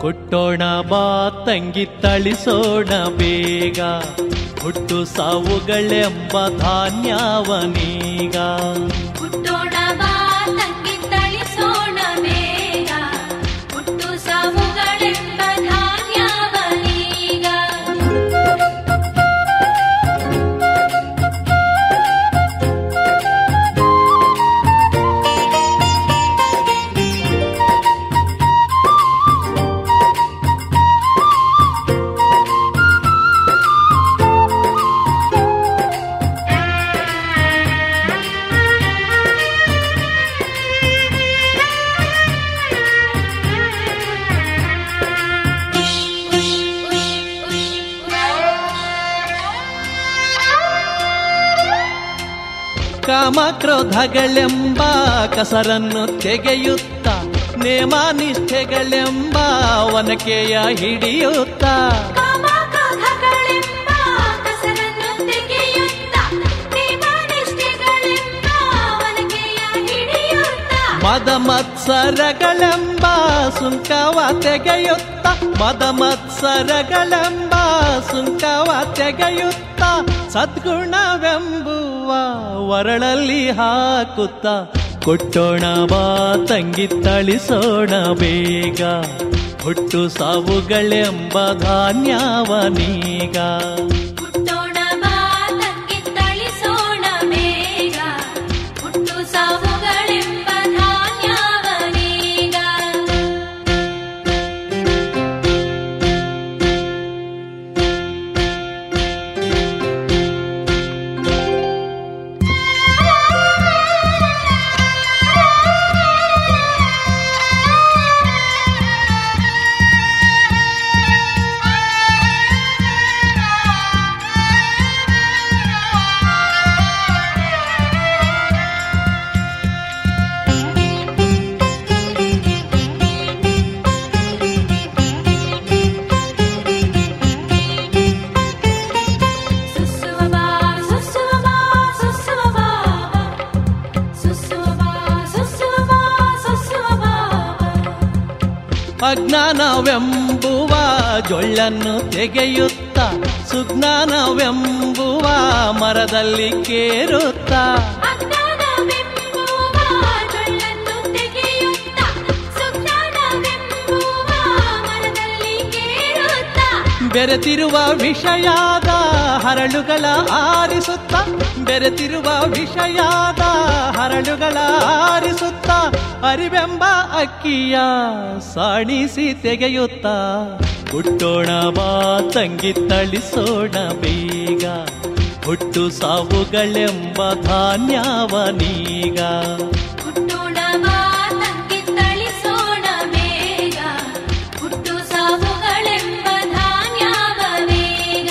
ಕೊಟ್ಟೋಣ ಬಾ ತಂಗಿ ತಳಿಸೋಣ ಬೇಗ ಹುಟ್ಟು ಸಾವುಗಳೆಂಬ ಧಾನ್ಯವನೀಗ ಹುಟ್ಟೋಣ ಬಾ ತಂಗಿ ತಳಿಸೋಣ ಬೇಗ ಹುಟ್ಟು ಸಾವುಗಳೆಂಬ ಧಾನ್ಯವನೀಗ ಕಾಮಕ್ರೋಧಗಳೆಂಬ ಕಸರನ್ನು ತೆಗೆಯುತ್ತ ನೇಮ ನಿಷ್ಠೆಗಳೆಂಬ ವನಕೆಯ ಹಿಡಿಯುತ್ತ ಕಾಮಕ್ರೋಧಗಳೆಂಬ ಕಸರನ್ನು ತೆಗೆಯುತ್ತ ಪ್ರೇಮನಿಷ್ಠೆಗಳೆಂಬ ವನಕೆಯ ಹಿಡಿಯುತ್ತ ಮದ ಮತ್ಸರಗಳೆಂಬ ಸುಂಕವ ತೆಗೆಯುತ್ತ ಮದ ಮತ್ಸರಗಳೆಂಬ ಸುಂಕವ ತೆಗೆಯುತ್ತ ಸದ್ಗುಣವೆಂಬುವ ವರಳಲ್ಲಿ ಹಾಕುತ್ತ ಕೊಟ್ಟೋಣ ಬಾ ತಂಗಿ ತಳಿಸೋಣ ಬೇಗ ಹುಟ್ಟು ಸಾವುಗಳೆಂಬ ಧಾನ್ಯವನೀಗ ಹುಟ್ಟೋಣ ಬಾ ತಂಗಿ ತಳಿಸೋಣ ಬೇಗ ಹುಟ್ಟು ಸಾವುಗಳೆಂಬ ಧಾನ್ಯವನೀಗ ಸುಸುವಬಾ ಸುಸುವಬಾ ಸುಸುವಬಾ ಸುಸುವಬಾ ಸುಸುವಬಾ ಸುಸುವಬಾ ಅಜ್ಞಾನವೆಂಬುವ ಜೊಳ್ಳನ್ನು ತೆಗೆಯುತ್ತ ಸುಜ್ಞಾನವೆಂಬುವ ಮರದಲ್ಲಿ ಕೇರುತ್ತ ಅಜ್ಞಾನವೆಂಬುವ ಜೊಳ್ಳನ್ನು ತೆಗೆಯುತ್ತ ಸುಜ್ಞಾನವೆಂಬುವ ಮರದಲ್ಲಿ ಕೇಳುತ್ತ ಬೆರೆತಿರುವ ವಿಷಯಾದ ಹರಳುಗಳ ಆರಿಸುತ್ತ ಬೆರೆತಿರುವ ವಿಷಯಾದ ಹರಳುಗಳ ಆರಿಸುತ್ತ ಅರಿವೆಂಬ ಅಕ್ಕಿಯ ಸಾಣಿಸಿ ತೆಗೆಯುತ್ತ ಹುಟ್ಟೋಣ ಬಾ ತಂಗಿ ತಳಿಸೋಣ ಬೇಗ ಹುಟ್ಟು ಸಾವುಗಳೆಂಬ ಧಾನ್ಯವನೀಗ ಹುಟ್ಟೋಣ ಬಾ ತಂಗಿ ತಳಿಸೋಣ ಬೇಗ ಹುಟ್ಟು ಸಾವುಗಳೆಂಬ ಧಾನ್ಯವನೀಗ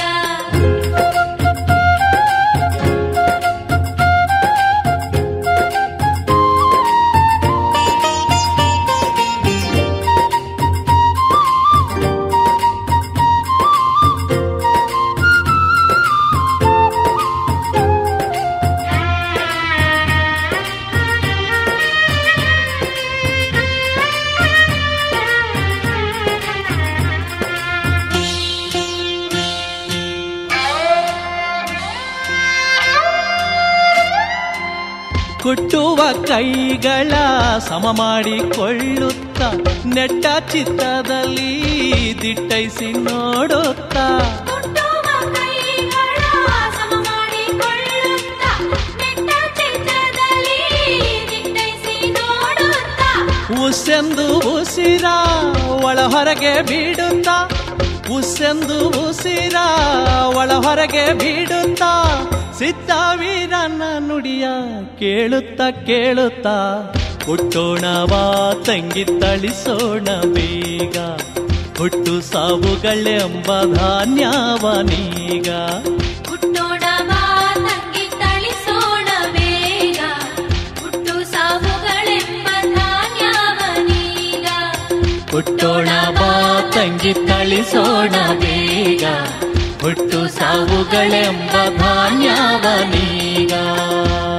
ಕುಟ್ಟುವ ಕೈಗಳ ಸಮ ಮಾಡಿಕೊಳ್ಳುತ್ತ ನೆಟ್ಟ ಚಿತ್ತದಲ್ಲಿ ದಿಟ್ಟೈಸಿ ನೋಡುತ್ತ ಹುಟ್ಟುವ ಕೈಗಳ ಸಮ ಮಾಡಿಕೊಳ್ಳುತ್ತ ನೆಟ್ಟ ಚಿತ್ತದಲ್ಲಿ ದಿಟ್ಟೈಸಿ ನೋಡುತ್ತ ಉಸೆಂದು ಉಸಿರ ಒಳ ಹೊರಗೆ ಬಿಡುತ್ತ ಉಸೆಂದು ಉಸಿರ ಒಳ ಹೊರಗೆ ಬಿಡುತ್ತ ಸಿದ್ಧವೀರನ ನುಡಿಯ ಕೇಳುತ್ತ ಕೇಳುತ್ತ ಹುಟ್ಟೋಣ ಬಾ ತಂಗಿ ತಳಿಸೋಣ ಬೇಗ ಹುಟ್ಟು ಸಾವುಗಳೆಂಬ ಧಾನ್ಯವನೀಗ ಹುಟ್ಟೋಣ ಬಾ ತಂಗಿ ತಳಿಸೋಣ ಬೇಗ ಹುಟ್ಟು ಸಾವುಗಳೆಂಬ ಧಾನ್ಯವನೀಗ ಹುಟ್ಟೋಣ ಬಾ ತಂಗಿ ತಳಿಸೋಣ ಬೇಗ ಹುಟ್ಟು ಸಾವುಗಳೆಂಬ ಧಾನ್ಯವನೀಗ